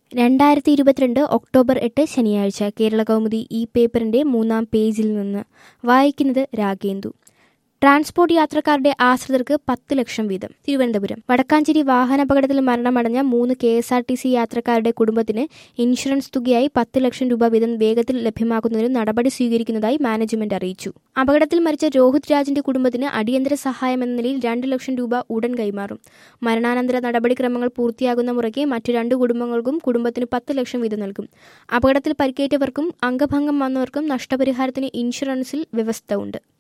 രണ്ടായിരത്തി ഇരുപത്തിരണ്ട് ഒക്ടോബർ എട്ട് ശനിയാഴ്ച കേരള കൗമുദി ഈ പേപ്പറിന്റെ മൂന്നാം പേജിൽ നിന്ന് വായിക്കുന്നത് രാഗേന്ദു ട്രാൻസ്പോർട്ട് യാത്രക്കാരുടെ ആശ്രിതർക്ക് പത്ത് ലക്ഷം വീതം തിരുവനന്തപുരം വടക്കാഞ്ചേരി വാഹനാപകടത്തിൽ മരണമടഞ്ഞ മൂന്ന് K S R T C യാത്രക്കാരുടെ കുടുംബത്തിന് ഇൻഷുറൻസ് തുകയായി പത്ത് ലക്ഷം രൂപ വീതം വേഗത്തിൽ ലഭ്യമാക്കുന്നതിന് നടപടി സ്വീകരിക്കുന്നതായി മാനേജ്മെന്റ് അറിയിച്ചു അപകടത്തിൽ മരിച്ച രോഹിത് രാജിന്റെ കുടുംബത്തിന് അടിയന്തര സഹായം എന്ന നിലയിൽ രണ്ട് ലക്ഷം രൂപ ഉടൻ കൈമാറും മരണാനന്തര നടപടിക്രമങ്ങൾ പൂർത്തിയാകുന്ന മുറയ്ക്ക് മറ്റു രണ്ട് കുടുംബങ്ങൾക്കും കുടുംബത്തിന് പത്ത് ലക്ഷം വീതം നൽകും അപകടത്തിൽ പരിക്കേറ്റവർക്കും അംഗഭംഗം വന്നവർക്കും നഷ്ടപരിഹാരത്തിന് ഇൻഷുറൻസിൽ വ്യവസ്ഥ ഉണ്ട്